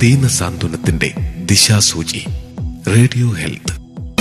ദീന സാന്ത്വനത്തിന്റെ ദിശാസൂചി radio health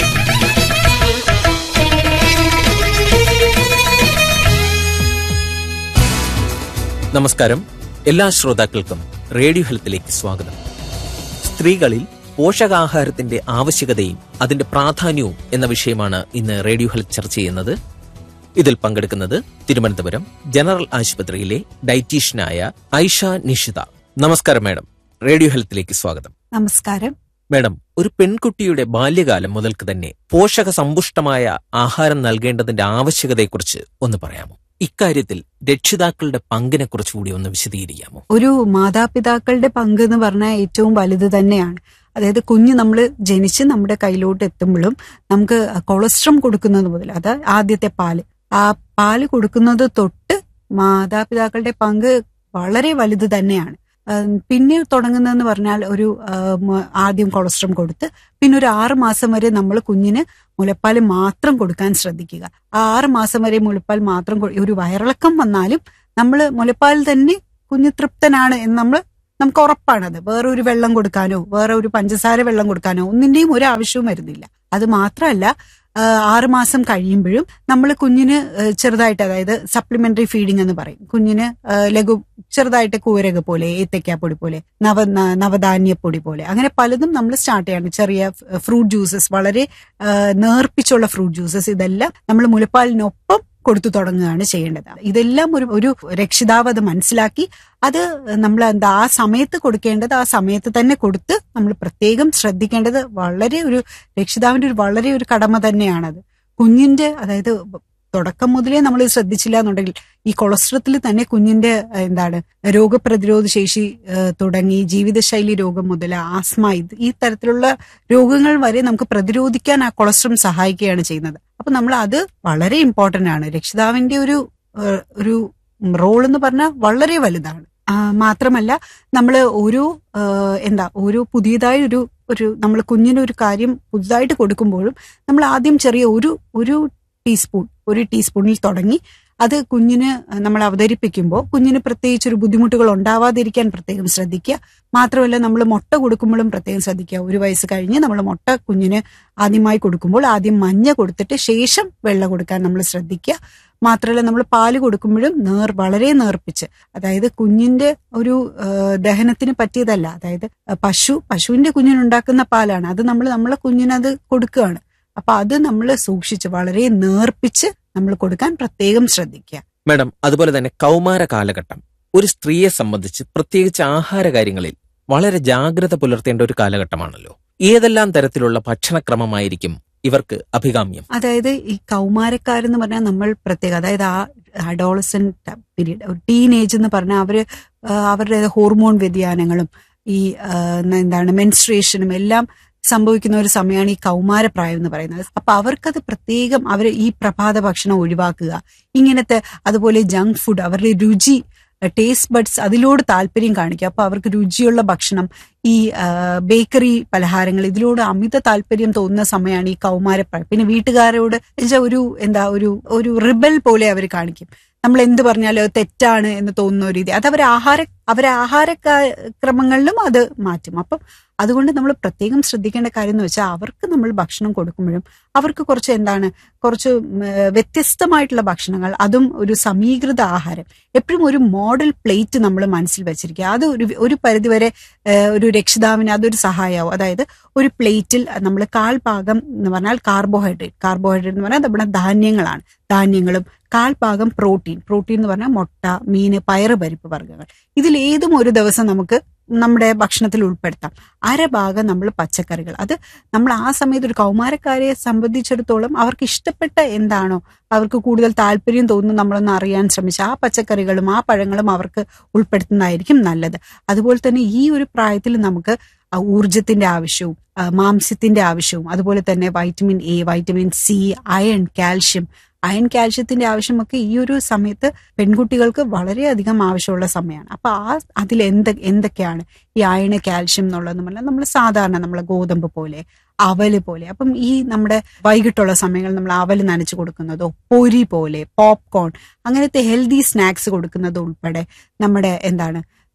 നമസ്കാരം എല്ലാ ശ്രോതാക്കൾക്കും റേഡിയോ ഹെൽത്തിലേക്ക് സ്വാഗതം സ്ത്രീകളിൽ പോഷകാഹാരത്തിന്റെ ആവശ്യകതയും അതിന്റെ പ്രാധാന്യവും എന്ന വിഷയമാണ് ഇന്ന് റേഡിയോ ഹെൽത്ത് ചർച്ച ചെയ്യുന്നത് ഇതിൽ പങ്കെടുക്കുന്നത് തിരുവനന്തപുരം ജനറൽ ആശുപത്രിയിലെ ഡയറ്റീഷ്യനായ ഐഷ നിഷിത നമസ്കാരം മാഡം റേഡിയോ ഹെൽത്തിലേക്ക് സ്വാഗതം നമസ്കാരം മാഡം ഒരു പെൺകുട്ടിയുടെ ബാല്യകാലം മുതൽക്ക് തന്നെ പോഷക സമ്പുഷ്ടമായ ആഹാരം നൽകേണ്ടതിന്റെ ആവശ്യകതയെക്കുറിച്ച് ഒന്ന് പറയാമോ ഇക്കാര്യത്തിൽ രക്ഷിതാക്കളുടെ പങ്കിനെ കുറിച്ചുകൂടി ഒന്ന് വിശദീകരിക്കാമോ ഒരു മാതാപിതാക്കളുടെ പങ്ക് എന്ന് പറഞ്ഞാൽ ഏറ്റവും വലുത് തന്നെയാണ് അതായത് കുഞ്ഞ് നമ്മൾ ജനിച്ച് നമ്മുടെ കയ്യിലോട്ട് എത്തുമ്പോഴും നമുക്ക് കൊളസ്ട്രം കൊടുക്കുന്നത് മുതൽ അത് ആദ്യത്തെ പാല് ആ പാല് കൊടുക്കുന്നത് തൊട്ട് മാതാപിതാക്കളുടെ പങ്ക് വളരെ വലുത് തന്നെയാണ് ഉം, പിന്നെ തുടങ്ങുന്നതെന്ന് പറഞ്ഞാൽ ഒരു ഉം, ആദ്യം കൊളസ്ട്രം കൊടുത്ത് പിന്നെ ഒരു ആറ് മാസം വരെ നമ്മൾ കുഞ്ഞിന് മുലപ്പാൽ മാത്രം കൊടുക്കാൻ ശ്രദ്ധിക്കുക ആ ആറ് മാസം വരെ മുലപ്പാൽ മാത്രം കൊ- ഒരു വയറിളക്കം വന്നാലും നമ്മൾ മുലപ്പാൽ തന്നെ കുഞ്ഞ് തൃപ്തനാണ് എന്ന് നമ്മൾ നമുക്ക് ഉറപ്പാണത് വേറെ ഒരു വെള്ളം കൊടുക്കാനോ വേറെ ഒരു പഞ്ചസാര വെള്ളം കൊടുക്കാനോ ഒന്നിന്റെയും ഒരു ആവശ്യവും വരുന്നില്ല അത് മാത്രമല്ല ആ, ആറ് മാസം കഴിയുമ്പോഴും നമ്മൾ കുഞ്ഞിന് ആ, ചെറുതായിട്ട് അതായത് സപ്ലിമെന്ററി ഫീഡിംഗ് എന്ന് പറയും കുഞ്ഞിന് ആ, ലഘു ചെറുതായിട്ട് കൂരക പോലെ ഏത്തക്കാപ്പൊടി പോലെ നവ ന- നവധാന്യപ്പൊടി പോലെ അങ്ങനെ പലതും നമ്മൾ സ്റ്റാർട്ട് ചെയ്യാണ് ചെറിയ ഫ്രൂട്ട് ജ്യൂസസ് വളരെ ആ, നേർപ്പിച്ചുള്ള ഫ്രൂട്ട് ജ്യൂസസ് ഇതെല്ലാം നമ്മൾ മുലപ്പാലിനൊപ്പം കൊടുത്തു തുടങ്ങുകയാണ് ചെയ്യേണ്ടത് ഇതെല്ലാം ഒരു ഒരു രക്ഷിതാവ് അത് മനസ്സിലാക്കി അത് നമ്മൾ എന്താ ആ സമയത്ത് കൊടുക്കേണ്ടത് ആ സമയത്ത് തന്നെ കൊടുത്ത് നമ്മൾ പ്രത്യേകം ശ്രദ്ധിക്കേണ്ടത് വളരെ ഒരു രക്ഷിതാവിന്റെ ഒരു വളരെ ഒരു കടമ തന്നെയാണത് കുഞ്ഞിന്റെ അതായത് തുടക്കം മുതലേ നമ്മൾ ശ്രദ്ധിച്ചില്ല എന്നുണ്ടെങ്കിൽ ഈ കൊളസ്ട്രത്തിൽ തന്നെ കുഞ്ഞിന്റെ ഏഹ്, എന്താണ് രോഗപ്രതിരോധ ശേഷി ഏഹ്, തുടങ്ങി ജീവിതശൈലി രോഗം മുതൽ ആസ്മ ഇത് ഈ തരത്തിലുള്ള രോഗങ്ങൾ വരെ നമുക്ക് പ്രതിരോധിക്കാൻ ആ കൊളസ്ട്രം സഹായിക്കുകയാണ് ചെയ്യുന്നത് അപ്പൊ നമ്മൾ അത് വളരെ ഇമ്പോർട്ടന്റ് ആണ് രക്ഷിതാവിന്റെ ഒരു ഏഹ്, ഒരു റോൾ എന്ന് പറഞ്ഞാൽ വളരെ വലുതാണ് ആ, മാത്രമല്ല നമ്മൾ ഓരോ ഏഹ്, എന്താ ഓരോ പുതിയതായി ഒരു ഒരു നമ്മൾ കുഞ്ഞിന് ഒരു കാര്യം പുതുതായിട്ട് കൊടുക്കുമ്പോഴും നമ്മൾ ആദ്യം ചെറിയ ഒരു ഒരു ടീസ്പൂൺ ഒരു ടീസ്പൂണിൽ തുടങ്ങി അത് കുഞ്ഞിന് നമ്മൾ അവതരിപ്പിക്കുമ്പോൾ കുഞ്ഞിന് പ്രത്യേകിച്ച് ഒരു ബുദ്ധിമുട്ടുകൾ ഉണ്ടാവാതിരിക്കാൻ പ്രത്യേകം ശ്രദ്ധിക്കുക മാത്രമല്ല നമ്മൾ മുട്ട കൊടുക്കുമ്പോഴും പ്രത്യേകം ശ്രദ്ധിക്കുക ഒരു വയസ്സ് കഴിഞ്ഞ് നമ്മൾ മുട്ട കുഞ്ഞിന് ആദ്യമായി കൊടുക്കുമ്പോൾ ആദ്യം മഞ്ഞ കൊടുത്തിട്ട് ശേഷം വെള്ള കൊടുക്കാൻ നമ്മൾ ശ്രദ്ധിക്കുക മാത്രമല്ല നമ്മൾ പാല് കൊടുക്കുമ്പോഴും നേർ വളരെ നേർപ്പിച്ച് അതായത് കുഞ്ഞിന്റെ ഒരു ആ, ദഹനത്തിന് പറ്റിയതല്ല അതായത് ആ, പശു പശുവിന്റെ കുഞ്ഞിനുണ്ടാക്കുന്ന പാലാണ് അത് നമ്മൾ നമ്മളെ കുഞ്ഞിനത് കൊടുക്കുകയാണ് അപ്പൊ അത് നമ്മൾ സൂക്ഷിച്ച് വളരെ നേർപ്പിച്ച് നമ്മൾ കൊടുക്കാൻ പ്രത്യേകം ശ്രദ്ധിക്കുക മാഡം അതുപോലെ തന്നെ കൗമാര കാലഘട്ടം ഒരു സ്ത്രീയെ സംബന്ധിച്ച് പ്രത്യേകിച്ച് ആഹാര കാര്യങ്ങളിൽ വളരെ ജാഗ്രത പുലർത്തേണ്ട ഒരു കാലഘട്ടമാണല്ലോ ഏതെല്ലാം തരത്തിലുള്ള ഭക്ഷണക്രമമായിരിക്കും ഇവർക്ക് അഭികാമ്യം അതായത് ഈ കൗമാരക്കാരെന്ന് പറഞ്ഞാൽ നമ്മൾ പ്രത്യേക അതായത് ആ അഡോളസൻ പീരീഡ് ടീനേജ് എന്ന് പറഞ്ഞാൽ അവര് ആ, അവരുടെ ഹോർമോൺ വ്യതിയാനങ്ങളും ഈ ആ, എന്താണ് മെൻസ്ട്രേഷനും എല്ലാം സംഭവിക്കുന്ന ഒരു സമയമാണ് ഈ കൗമാരപ്രായം എന്ന് പറയുന്നത് അപ്പൊ അവർക്കത് പ്രത്യേകം അവർ ഈ പ്രഭാത ഭക്ഷണം ഒഴിവാക്കുക ഇങ്ങനത്തെ അതുപോലെ ജങ്ക് ഫുഡ് അവരുടെ രുചി ടേസ്റ്റ് ബഡ്സ് അതിലോട് താല്പര്യം കാണിക്കുക അപ്പൊ അവർക്ക് രുചിയുള്ള ഭക്ഷണം ഈ ആ, ബേക്കറി പലഹാരങ്ങൾ ഇതിലോട് അമിത താല്പര്യം തോന്നുന്ന സമയമാണ് ഈ കൗമാരപ്രായം പിന്നെ വീട്ടുകാരോട് എന്നുവെച്ചാൽ ഒരു എന്താ ഒരു ഒരു റിബൽ പോലെ അവർ കാണിക്കും നമ്മൾ എന്ത് പറഞ്ഞാലും അത് തെറ്റാണ് എന്ന് തോന്നുന്ന ഒരു രീതി അത് അവർ ആഹാര അവരെ ആഹാര കാ- ക്രമങ്ങളിലും അത് മാറ്റും അപ്പം അതുകൊണ്ട് നമ്മൾ പ്രത്യേകം ശ്രദ്ധിക്കേണ്ട കാര്യം എന്ന് വെച്ചാൽ അവർക്ക് നമ്മൾ ഭക്ഷണം കൊടുക്കുമ്പോഴും അവർക്ക് കുറച്ച് എന്താണ് കുറച്ച് ഉം, ഏഹ്, വ്യത്യസ്തമായിട്ടുള്ള ഭക്ഷണങ്ങൾ അതും ഒരു സമീകൃത ആഹാരം എപ്പോഴും ഒരു മോഡൽ പ്ലേറ്റ് നമ്മൾ മനസ്സിൽ വെച്ചിരിക്കുക അത് ഒരു ഒരു പരിധിവരെ ഏഹ്, ഒരു രക്ഷിതാവിന് അതൊരു സഹായമാവും അതായത് ഒരു പ്ലേറ്റിൽ നമ്മൾ കാൽ ഭാഗം എന്ന് പറഞ്ഞാൽ കാർബോഹൈഡ്രേറ്റ് കാർബോഹൈഡ്രേറ്റ് എന്ന് പറഞ്ഞാൽ നമ്മുടെ ധാന്യങ്ങളാണ് ധാന്യങ്ങളും കാൽ ഭാഗം പ്രോട്ടീൻ പ്രോട്ടീൻ എന്ന് പറഞ്ഞാൽ മുട്ട മീന് പയറ് പരിപ്പ് വർഗ്ഗങ്ങൾ ഇതിൽ ഏതും ഒരു ദിവസം നമുക്ക് നമ്മുടെ ഭക്ഷണത്തിൽ ഉൾപ്പെടുത്താം അരഭാഗം നമ്മൾ പച്ചക്കറികൾ അത് നമ്മൾ ആ സമയത്ത് ഒരു കൗമാരക്കാരെ സംബന്ധിച്ചിടത്തോളം അവർക്ക് ഇഷ്ടപ്പെട്ട എന്താണോ അവർക്ക് കൂടുതൽ താല്പര്യം തോന്നുന്നു നമ്മളൊന്ന് അറിയാൻ ശ്രമിച്ച ആ പച്ചക്കറികളും ആ പഴങ്ങളും അവർക്ക് ഉൾപ്പെടുത്തുന്നതായിരിക്കും നല്ലത് അതുപോലെ തന്നെ ഈ ഒരു പ്രായത്തിൽ നമുക്ക് ആ ഊർജത്തിന്റെ ആവശ്യവും ആ, മാംസ്യത്തിന്റെ ആവശ്യവും അതുപോലെ തന്നെ vitamin A vitamin C iron calcium iron കാൽഷ്യത്തിന്റെ ആവശ്യമൊക്കെ ഈ ഒരു സമയത്ത് പെൺകുട്ടികൾക്ക് വളരെയധികം ആവശ്യമുള്ള സമയമാണ് അപ്പൊ ആ അതിൽ എന്ത് എന്തൊക്കെയാണ് ഈ അയണ് കാൽഷ്യം എന്നുള്ളതെന്ന് പറഞ്ഞാൽ നമ്മൾ സാധാരണ നമ്മളെ ഗോതമ്പ് പോലെ അവല് പോലെ അപ്പം ഈ നമ്മുടെ വൈകിട്ടുള്ള സമയങ്ങളിൽ നമ്മൾ അവല് നനച്ചു കൊടുക്കുന്നതോ പൊരി പോലെ പോപ്കോൺ അങ്ങനത്തെ ഹെൽത്തി സ്നാക്സ് കൊടുക്കുന്നത് ഉൾപ്പെടെ നമ്മുടെ എന്താണ്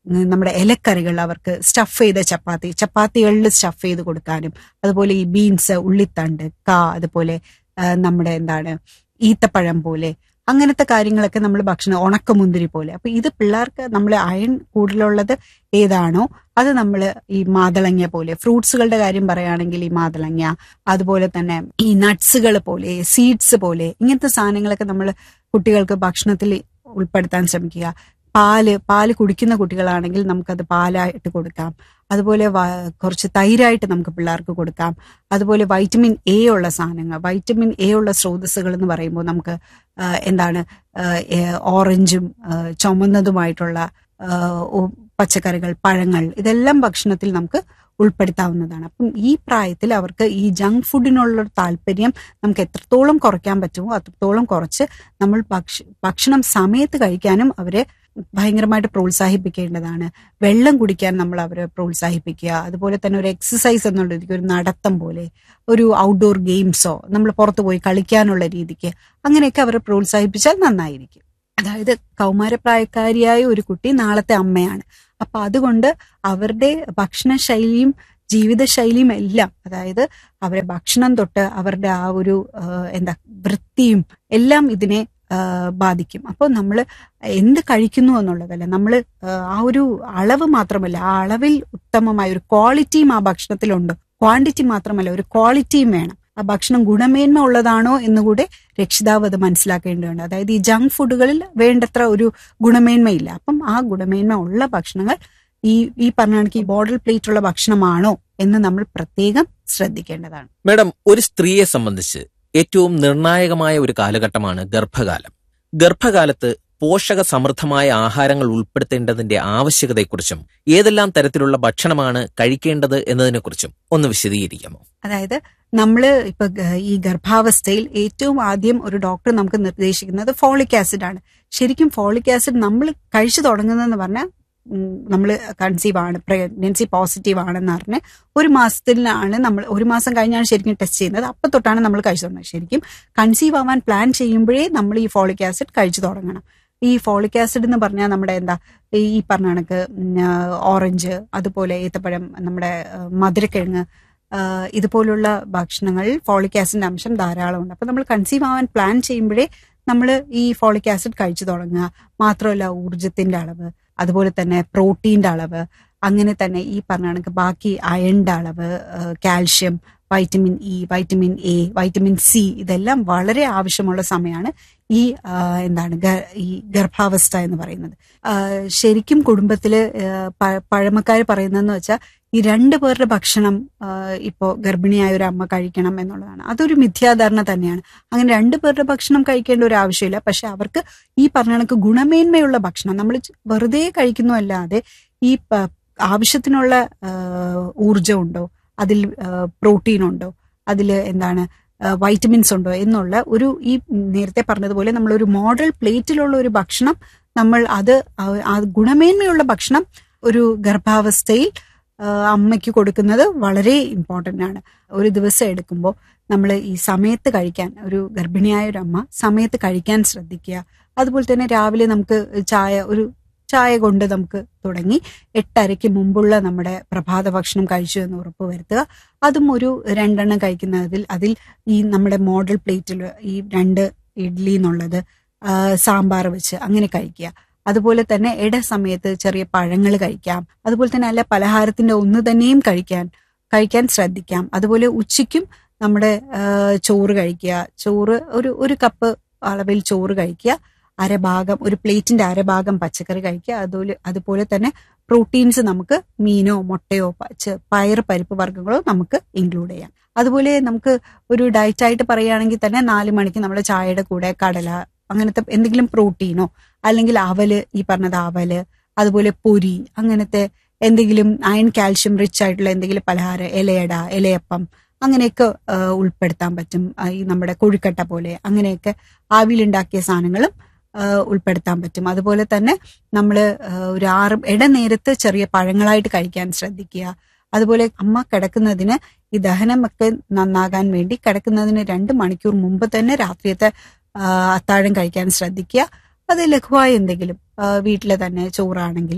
ഉം, നമ്മുടെ ഇലക്കറികൾ അവർക്ക് സ്റ്റഫ് ചെയ്ത ചപ്പാത്തി ചപ്പാത്തികളിൽ സ്റ്റഫ് ചെയ്ത് കൊടുക്കാനും അതുപോലെ ഈ ബീൻസ് ഉള്ളിത്തണ്ട് കാ അതുപോലെ ആ, നമ്മുടെ എന്താണ് ഈത്തപ്പഴം പോലെ അങ്ങനത്തെ കാര്യങ്ങളൊക്കെ നമ്മൾ ഭക്ഷണം ഉണക്കമുന്തിരി പോലെ അപ്പൊ ഇത് പിള്ളേർക്ക് നമ്മൾ അയൺ കൂടുതലുള്ളത് ഏതാണോ അത് നമ്മൾ ഈ മാതളങ്ങ പോലെ ഫ്രൂട്ട്സുകളുടെ കാര്യം പറയുകയാണെങ്കിൽ ഈ മാതളങ്ങ അതുപോലെ തന്നെ ഈ നട്ട്സുകൾ പോലെ സീഡ്സ് പോലെ ഇങ്ങനത്തെ സാധനങ്ങളൊക്കെ നമ്മൾ കുട്ടികൾക്ക് ഭക്ഷണത്തിൽ ഉൾപ്പെടുത്താൻ ശ്രമിക്കുക പാല് പാല് കുടിക്കുന്ന കുട്ടികളാണെങ്കിൽ നമുക്കത് പാലായിട്ട് കൊടുക്കാം അതുപോലെ വ- കുറച്ച് തൈരായിട്ട് നമുക്ക് പിള്ളേർക്ക് കൊടുക്കാം അതുപോലെ വൈറ്റമിൻ എ ഉള്ള സാധനങ്ങൾ വൈറ്റമിൻ എ ഉള്ള സ്രോതസ്സുകൾ എന്ന് പറയുമ്പോൾ നമുക്ക് ആ, എന്താണ് ആ, ഏ, ഓറഞ്ചും ആ, ചുമന്നതുമായിട്ടുള്ള ആ, ഉ- പച്ചക്കറികൾ പഴങ്ങൾ ഇതെല്ലാം ഭക്ഷണത്തിൽ നമുക്ക് ഉൾപ്പെടുത്താവുന്നതാണ് അപ്പം ഈ പ്രായത്തിൽ അവർക്ക് ഈ ജങ്ക് ഫുഡിനുള്ള ഒരു താല്പര്യം നമുക്ക് എത്രത്തോളം കുറയ്ക്കാൻ പറ്റുമോ അത്രത്തോളം കുറച്ച് നമ്മൾ ഭക്ഷ ഭക്ഷണം സമയത്ത് കഴിക്കാനും അവരെ ഭയങ്കരമായിട്ട് പ്രോത്സാഹിപ്പിക്കേണ്ടതാണ് വെള്ളം കുടിക്കാൻ നമ്മൾ അവരെ പ്രോത്സാഹിപ്പിക്കുക അതുപോലെ തന്നെ ഒരു എക്സസൈസ് എന്നുള്ള രീതിക്ക് ഒരു നടത്തം പോലെ ഒരു ഔട്ട്ഡോർ ഗെയിംസോ നമ്മൾ പുറത്തു പോയി കളിക്കാനുള്ള രീതിക്ക് അങ്ങനെയൊക്കെ അവരെ പ്രോത്സാഹിപ്പിച്ചാൽ നന്നായിരിക്കും അതായത് കൗമാരപ്രായക്കാരിയായ ഒരു കുട്ടി നാളത്തെ അമ്മയാണ് അപ്പൊ അതുകൊണ്ട് അവരുടെ ഭക്ഷണശൈലിയും ജീവിതശൈലിയും എല്ലാം അതായത് അവരെ ഭക്ഷണം തൊട്ട് അവരുടെ ആ ഒരു ആ, എന്താ വൃത്തിയും എല്ലാം ഇതിനെ ആ, ബാധിക്കും അപ്പോൾ നമ്മൾ എന്ത് കഴിക്കുന്നു എന്നുള്ളതല്ല നമ്മൾ ആ ഒരു അളവ് മാത്രമല്ല ആ അളവിൽ ഉത്തമമായ ഒരു ക്വാളിറ്റിയും ആ ഭക്ഷണത്തിലുണ്ട് ക്വാണ്ടിറ്റി മാത്രമല്ല ഒരു ക്വാളിറ്റിയും വേണം ആ ഭക്ഷണം ഗുണമേന്മ ഉള്ളതാണോ എന്നുകൂടെ രക്ഷിതാവ് അത് മനസ്സിലാക്കേണ്ടതുണ്ട് അതായത് ഈ ജങ്ക് ഫുഡുകളിൽ വേണ്ടത്ര ഒരു ഗുണമേന്മയില്ല അപ്പം ആ ഗുണമേന്മ ഉള്ള ഭക്ഷണങ്ങൾ ഈ ഈ പറഞ്ഞ കണക്ക് ഈ ബോർഡർ പ്ലേറ്റ് ഉള്ള ഭക്ഷണമാണോ എന്ന് നമ്മൾ പ്രത്യേകം ശ്രദ്ധിക്കേണ്ടതാണ് മേഡം ഒരു സ്ത്രീയെ സംബന്ധിച്ച് ഏറ്റവും നിർണായകമായ ഒരു കാലഘട്ടമാണ് ഗർഭകാലം ഗർഭകാലത്ത് പോഷക സമൃദ്ധമായ ആഹാരങ്ങൾ ഉൾപ്പെടുത്തേണ്ടതിന്റെ ആവശ്യകതയെക്കുറിച്ചും ഏതെല്ലാം തരത്തിലുള്ള ഭക്ഷണമാണ് കഴിക്കേണ്ടത് എന്നതിനെക്കുറിച്ചും ഒന്ന് വിശദീകരിക്കാമോ അതായത് നമ്മൾ ഇപ്പൊ ഗ- ഈ ഗർഭാവസ്ഥയിൽ ഏറ്റവും ആദ്യം ഒരു ഡോക്ടർ നമുക്ക് നിർദ്ദേശിക്കുന്നത് ഫോളിക് ആസിഡ് ആണ് ശരിക്കും ഫോളിക് ആസിഡ് നമ്മൾ കഴിച്ചു തുടങ്ങുന്നതെന്ന് പറഞ്ഞാൽ നമ്മൾ കൺസീവ് ആണ് പ്രഗ്നൻസി പോസിറ്റീവ് ആണെന്ന് പറഞ്ഞ് ഒരു മാസത്തിലാണ് നമ്മൾ ഒരു മാസം കഴിഞ്ഞാണ് ശരിക്കും ടെസ്റ്റ് ചെയ്യുന്നത് അപ്പം തൊട്ടാണ് നമ്മൾ കഴിച്ചു തുടങ്ങുന്നത് ശരിക്കും കൺസീവ് ആവാൻ പ്ലാൻ ചെയ്യുമ്പോഴേ നമ്മൾ ഈ ഫോളിക് ആസിഡ് കഴിച്ചു തുടങ്ങണം ഈ ഫോളിക് ആസിഡ് എന്ന് പറഞ്ഞാൽ നമ്മുടെ എന്താ ഈ പറഞ്ഞ കണക്ക് ഉം, ആ, ഓറഞ്ച് അതുപോലെ ഏത്തപ്പഴം നമ്മുടെ ആ, മധുരക്കിഴങ്ങ് ആ, ഇതുപോലുള്ള ഭക്ഷണങ്ങളിൽ ഫോളിക് ആസിഡിന്റെ അംശം ധാരാളമുണ്ട് അപ്പൊ നമ്മൾ കൺസീവ് ആവാൻ പ്ലാൻ ചെയ്യുമ്പോഴേ നമ്മൾ ഈ ഫോളിക് ആസിഡ് കഴിച്ചു തുടങ്ങുക മാത്രമല്ല ഊർജത്തിന്റെ അളവ് അതുപോലെ തന്നെ പ്രോട്ടീന്റെ അളവ് അങ്ങനെ തന്നെ ഈ പറഞ്ഞ കണക്ക് ബാക്കി അയണിന്റെ അളവ് calcium vitamin E vitamin A vitamin C ഇതെല്ലാം വളരെ ആവശ്യമുള്ള സമയമാണ് ഈ ആ, എന്താണ് ഗ- ഈ ഗർഭാവസ്ഥ എന്ന് പറയുന്നത് ആ, ശരിക്കും കുടുംബത്തില് പഴമക്കാർ പറയുന്നതെന്ന് വെച്ചാൽ ഈ രണ്ടു പേരുടെ ഭക്ഷണം ആ, ഇപ്പോ ഗർഭിണിയായ ഒരു അമ്മ കഴിക്കണം എന്നുള്ളതാണ് അതൊരു മിഥ്യാധാരണ തന്നെയാണ് അങ്ങനെ രണ്ടു പേരുടെ ഭക്ഷണം കഴിക്കേണ്ട ഒരു ആവശ്യമില്ല പക്ഷെ അവർക്ക് ഈ പറഞ്ഞ കണക്ക് ഗുണമേന്മയുള്ള ഭക്ഷണം നമ്മൾ വെറുതെ കഴിക്കുന്നു അല്ലാതെ ഈ പ- ആവശ്യത്തിനുള്ള ആ, ഊർജം ഉണ്ടോ അതിൽ പ്രോട്ടീൻ ഉണ്ടോ അതിൽ എന്താണ് വൈറ്റമിൻസ് ഉണ്ടോ എന്നുള്ള ഒരു ഈ നേരത്തെ പറഞ്ഞതുപോലെ നമ്മൾ ഒരു മോഡൽ പ്ലേറ്റിലുള്ള ഒരു ഭക്ഷണം നമ്മൾ അത് ആ- ആ ഗുണമേന്മയുള്ള ഭക്ഷണം ഒരു ഗർഭാവസ്ഥയിൽ ആ, അമ്മയ്ക്ക് കൊടുക്കുന്നത് വളരെ ഇമ്പോർട്ടൻ്റ് ആണ് ഒരു ദിവസം എടുക്കുമ്പോൾ നമ്മൾ ഈ സമയത്ത് കഴിക്കാൻ ഒരു ഗർഭിണിയായ ഒരു അമ്മ സമയത്ത് കഴിക്കാൻ ശ്രദ്ധിക്കുക അതുപോലെ തന്നെ രാവിലെ നമുക്ക് ചായ ഒരു ചായ കൊണ്ട് നമുക്ക് തുടങ്ങി എട്ടരയ്ക്ക് മുമ്പുള്ള നമ്മുടെ പ്രഭാത ഭക്ഷണം കഴിച്ചു എന്ന് ഉറപ്പ് വരുത്തുക അതും ഒരു രണ്ടെണ്ണം കഴിക്കുന്നതിൽ അതിൽ ഈ നമ്മുടെ മോഡൽ പ്ലേറ്റിൽ ഈ രണ്ട് ഇഡ്ലി എന്നുള്ളത് ആ, സാമ്പാർ വെച്ച് അങ്ങനെ കഴിക്കുക അതുപോലെ തന്നെ ഇട സമയത്ത് ചെറിയ പഴങ്ങൾ കഴിക്കാം അതുപോലെ തന്നെ അല്ല പലഹാരത്തിന്റെ ഒന്ന് തന്നെയും കഴിക്കാൻ കഴിക്കാൻ ശ്രദ്ധിക്കാം അതുപോലെ ഉച്ചയ്ക്കും നമ്മുടെ ആ, ചോറ് കഴിക്കുക ചോറ് ഒരു ഒരു കപ്പ് അളവിൽ ചോറ് കഴിക്കുക അരഭാഗം ഒരു പ്ലേറ്റിന്റെ അരഭാഗം പച്ചക്കറി കഴിക്കുക അതുപോലെ അതുപോലെ തന്നെ പ്രോട്ടീൻസ് നമുക്ക് മീനോ മുട്ടയോ പച്ച- പയർ പരിപ്പ് വർഗ്ഗങ്ങളോ നമുക്ക് ഇൻക്ലൂഡ് ചെയ്യാം അതുപോലെ നമുക്ക് ഒരു ഡയറ്റ് ആയിട്ട് പറയുകയാണെങ്കിൽ തന്നെ നാല് മണിക്ക് നമ്മൾ ചായയുടെ കൂടെ കടല അങ്ങനത്തെ എന്തെങ്കിലും പ്രോട്ടീനോ അല്ലെങ്കിൽ അവല് ഈ പറഞ്ഞത് അവല് അതുപോലെ പൊരി അങ്ങനത്തെ എന്തെങ്കിലും അയൺ കാൽഷ്യം റിച്ച് ആയിട്ടുള്ള എന്തെങ്കിലും പലഹാരം ഇലയട ഇലയപ്പം അങ്ങനെയൊക്കെ ആ, ഉൾപ്പെടുത്താൻ പറ്റും ആ, ഈ നമ്മുടെ കൊഴുക്കട്ട പോലെ അങ്ങനെയൊക്കെ ആവിയിലുണ്ടാക്കിയ സാധനങ്ങളും ആ, ഉൾപ്പെടുത്താൻ പറ്റും അതുപോലെ തന്നെ നമ്മൾ ഒരു ആറ് ഇടനേരത്ത് ചെറിയ പഴങ്ങളായിട്ട് കഴിക്കാൻ ശ്രദ്ധിക്കുക അതുപോലെ അമ്മ കിടക്കുന്നതിന് ഈ ദഹനമൊക്കെ നന്നാകാൻ വേണ്ടി കിടക്കുന്നതിന് രണ്ട് മണിക്കൂർ മുമ്പ് തന്നെ രാത്രിയത്തെ ആ, അത്താഴം കഴിക്കാൻ ശ്രദ്ധിക്കുക അത് ലഘുവായ എന്തെങ്കിലും ആ, വീട്ടിലെ തന്നെ ചോറാണെങ്കിലും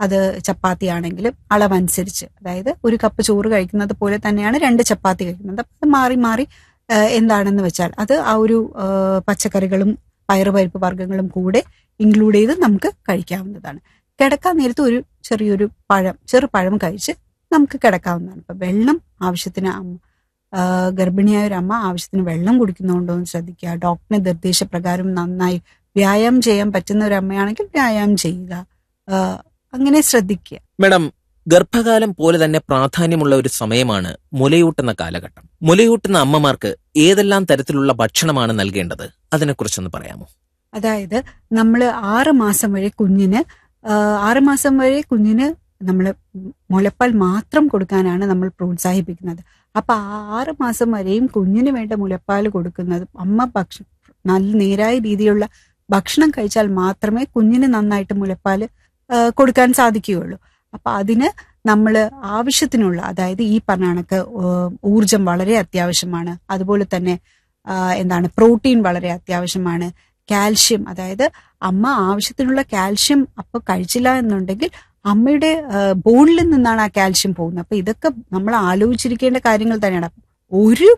അത് ചപ്പാത്തി ആണെങ്കിലും അളവനുസരിച്ച് അതായത് ഒരു കപ്പ് ചോറ് കഴിക്കുന്നത് പോലെ തന്നെയാണ് രണ്ട് ചപ്പാത്തി കഴിക്കുന്നത് അപ്പൊ അത് മാറി മാറി ആ, എന്താണെന്ന് വെച്ചാൽ അത് ആ ഒരു ആ, പച്ചക്കറികളും പയറുപരിപ്പ് വർഗ്ഗങ്ങളും കൂടെ ഇൻക്ലൂഡ് ചെയ്ത് നമുക്ക് കഴിക്കാവുന്നതാണ് കിടക്കാൻ നേരത്ത് ഒരു ചെറിയൊരു പഴം ചെറു പഴം കഴിച്ച് നമുക്ക് കിടക്കാവുന്നതാണ് ഇപ്പൊ വെള്ളം ആവശ്യത്തിന് അമ്മ ആ, ഗർഭിണിയായ ഒരു അമ്മ ആവശ്യത്തിന് വെള്ളം കുടിക്കുന്നുണ്ടോ എന്ന് ശ്രദ്ധിക്കുക ഡോക്ടറിന്റെ നിർദ്ദേശപ്രകാരം നന്നായി വ്യായാമം ചെയ്യാൻ പറ്റുന്ന ഒരു അമ്മയാണെങ്കിൽ വ്യായാമം ചെയ്യുക ആ, അങ്ങനെ ശ്രദ്ധിക്കുക മേഡം ഗർഭകാലം പോലെ തന്നെ പ്രാധാന്യമുള്ള ഒരു സമയമാണ് മുലയൂട്ടുന്ന കാലഘട്ടം മുലയൂട്ടുന്ന അമ്മമാർക്ക് ഏതെല്ലാം തരത്തിലുള്ള ഭക്ഷണമാണ് നൽകേണ്ടത് അതിനെക്കുറിച്ചൊന്ന് പറയാമോ അതായത് നമ്മൾ ആറ് മാസം വരെ കുഞ്ഞിന് ആ, ആറ് മാസം വരെ കുഞ്ഞിന് നമ്മൾ മുലപ്പാൽ മാത്രം കൊടുക്കാനാണ് നമ്മൾ പ്രോത്സാഹിപ്പിക്കുന്നത് അപ്പൊ ആ ആറ് മാസം വരെയും കുഞ്ഞിന് വേണ്ട മുലപ്പാൽ കൊടുക്കുന്നത് അമ്മ ഭക്ഷണം നല്ല നേരായ രീതിയിലുള്ള ഭക്ഷണം കഴിച്ചാൽ മാത്രമേ കുഞ്ഞിന് നന്നായിട്ട് മുലപ്പാൽ ആ, കൊടുക്കാൻ സാധിക്കുകയുള്ളൂ അപ്പൊ അതിന് നമ്മൾ ആവശ്യത്തിനുള്ള അതായത് ഈ പറഞ്ഞ കണക്ക് ഏഹ്, ഊർജം വളരെ അത്യാവശ്യമാണ് അതുപോലെ തന്നെ ആ, എന്താണ് പ്രോട്ടീൻ വളരെ അത്യാവശ്യമാണ് കാൽഷ്യം അതായത് അമ്മ ആവശ്യത്തിനുള്ള കാൽഷ്യം അപ്പൊ കഴിച്ചില്ല എന്നുണ്ടെങ്കിൽ അമ്മയുടെ ബോണിൽ നിന്നാണ് ആ കാൽഷ്യം പോകുന്നത് അപ്പൊ ഇതൊക്കെ നമ്മൾ ആലോചിച്ചിരിക്കേണ്ട കാര്യങ്ങൾ തന്നെയാണ് അപ്പൊ ഒരു